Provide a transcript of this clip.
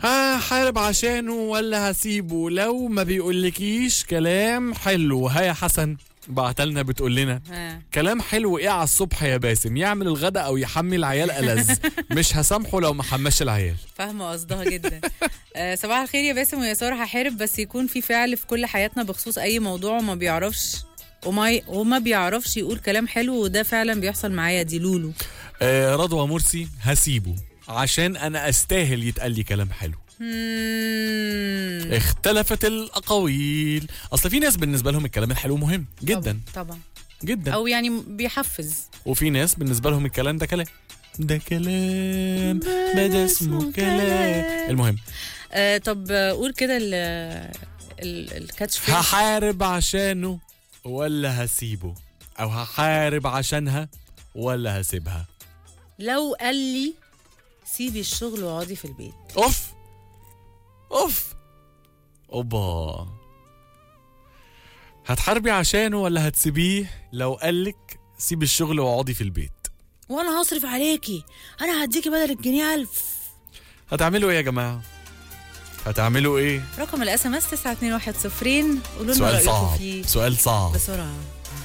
هحارب عشانه ولا هسيبه لو ما بيقولكيش كلام حلو ها يا حسن بعتلنا بتقول لنا ها كلام حلو ايه على الصبح يا باسم يعمل الغدا او يحمي العيال ألذ مش هسامحه لو ما حماش العيال فاهمه قصدها جدا آه صباح الخير يا باسم ويا ساره هحارب بس يكون في فعل في كل حياتنا بخصوص اي موضوع وما بيعرفش وما ي... وما بيعرفش يقول كلام حلو وده فعلا بيحصل معايا دي لولو آه رضوى مرسي هسيبه عشان انا استاهل يتقال لي كلام حلو مم. اختلفت الاقاويل اصل في ناس بالنسبه لهم الكلام الحلو مهم جدا طبعا, طبعا. جدا او يعني بيحفز وفي ناس بالنسبه لهم الكلام ده كلام ده كلام ما ده اسمه كلام المهم آه طب آه، قول كده ال ال- الكاتش فريز هحارب عشانه ولا هسيبه او هحارب عشانها ولا هسيبها لو قال لي سيبي الشغل واقعدي في البيت اوف اوف اوبا هتحاربي عشانه ولا هتسيبيه لو قالك سيبي الشغل واقعدي في البيت وانا هصرف عليكي انا هديكي بدل الجنيه ألف هتعملوا ايه يا جماعه هتعملوا ايه رقم الاس ام اس 921 قولوا لنا سؤال رايكم صعب فيه سؤال صعب بسرعه